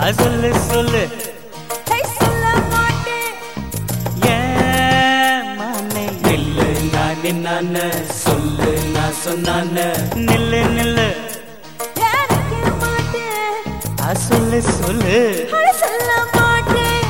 ஆ, சொல்லு சொல்லு ஹே, சொல்ல மாட்டேன் ஏன் மானே நில்லு நான் நின்னான்னு சொல்லு நான் சொன்னான்னு நில்லு நில்லு எனக்கு மாட்டேன் ஆ, சொல்லு சொல்லு அட சொல்ல மாட்டேன்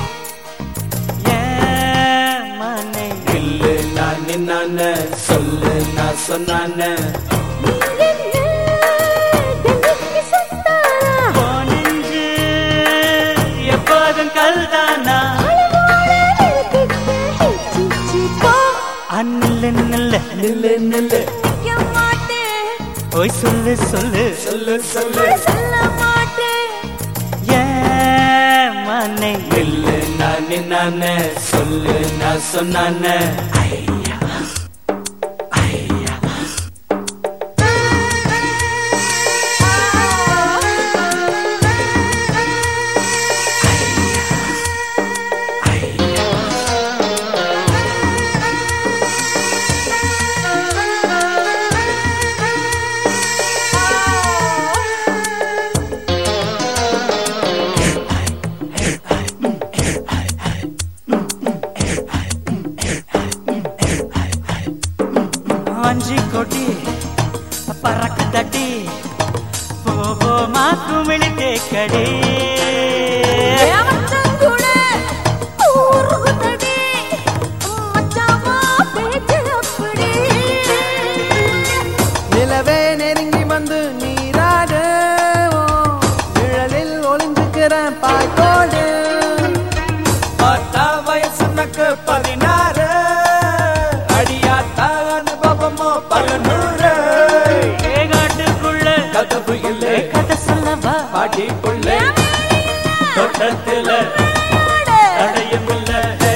ஏன் மானே நில்லு நான் நின்னான்னு சொல்லு நான் சொன்னான்னு நீ என்ன எனக்கு சொந்தானா போனெஞ்சு எப்போதும் கல்தானா அழகான நிறுத்திட்டு ஹிச்சிச்சி போ ஆ, நில்லு நில்லு நில்லு நில்லு நிக்க மாட்டேன் ஓய் சொல்லு சொல்லு சொல்லு சொல்லு அட சொல்ல மாட்டேன் ஏன் மானே நில்லு நான் நின்னான்னு சொல்லு நான் சொன்னான்னு ஐயா ஐயா அஞ்சி கொடி பறக்க தட்டி போவோமா குமிழி தேக்கடி ஏமச்சம் கூட ஊருகுதடி மச்சாமா பேச்சு அப்படி நிலவே நெருங்கி வந்து நீராட நிழலில் ஒளிஞ்சுக்கிறேன் பாய்கோடு பார்த்தா வயசு நக்கு பதினாறு அடியாத்தா அனுபவமோ பல நூறு ஏகாட்டுக்குள்ள கதவு இல்லை கதை சொல்லவா பாட்டிக்குள்ள தோட்டத்துல தடையும் இல்ல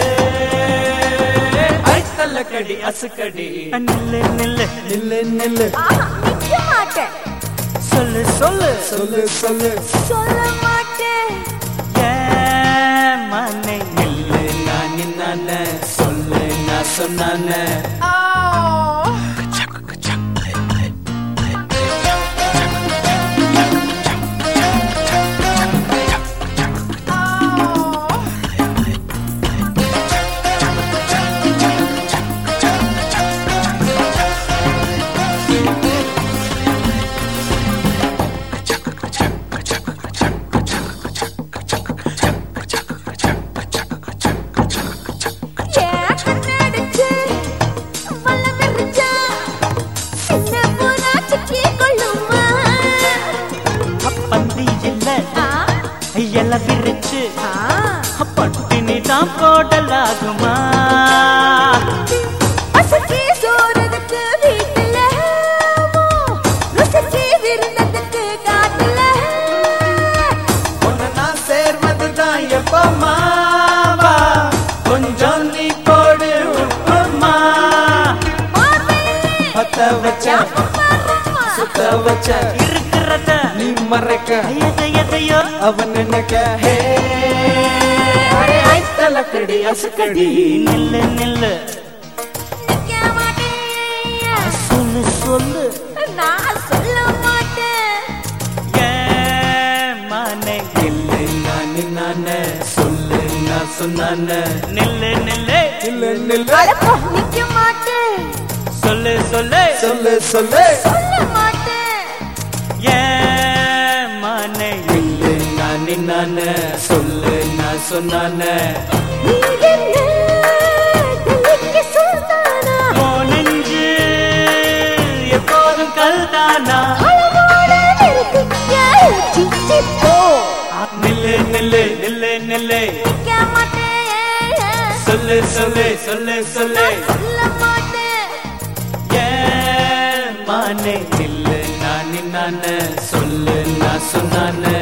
ஐத்தல்ல கடி அசுக்கடி நில்லு நில்லு நில்லு நில்லு ஆஹா நிக்க மாட்டேன் சொல்லு சொல்லு சொல்லு சொல்லு சொல்ல மாட்டேன் ஏன் மானே நில்லு நான் நின்னான சொல்லு நான் சொன்னான ஏன் கண்ணடிச்சு வல்லம் எரிச்சா சின்ன பூனா சிக்கி கொள்ளுமா பந்தி இல்ல ஆ எல்லாம் விரிச்சு ஆ பட்டினி தான் போடலாகுமா அசக்கி சோறதுக்கு வீட்டுல ருசிச்சி விருந்ததுக்கு காட்டுல உன்னை நான் சேர்வதுதான் எப்பமாவா கொஞ்சம் நீ போடு உப்புமா பத்த வச்ச சுத்த வச்ச இருக்கிறத நீ மறைக்க எதை எதையோ அவன் நினைக்க ஹே அரே ஐத்தல கடி அசுக்கடி நில்லு நில்லு நிக்க மாட்டேன் சொல்லு சொல்லு நான் சொல்ல மாட்டேன் ஏன் மானே இல்லை நான் நின்னான சொல்லு நான் சொன்னான நில்லு நில்லு நில்லு நில்லு அடப்போ நிக்க மாட்டேன் சொல்லு சொல்லு சொல்லு சொல்லு சொல்ல மாட்டேன் ஏன் மானே இல்லை நான் நின்னான சொல்லு நான் சொன்னான நீ என்ன தெளிக்க சொல்தானா போனஞ்சு எப்போதும் கல்தானா அழகான நிறுத்திக்க சிச்சி போ நில்லு நில்லு நில்லு நில்லு நிக்க மாட்டேன் சொல்லு சொல்லு சொல்லு சொல்லு சொல்ல மாட்டேன் ஏன் மானே நில்லு நான் நின்னான சொல்லு நான் சொன்னான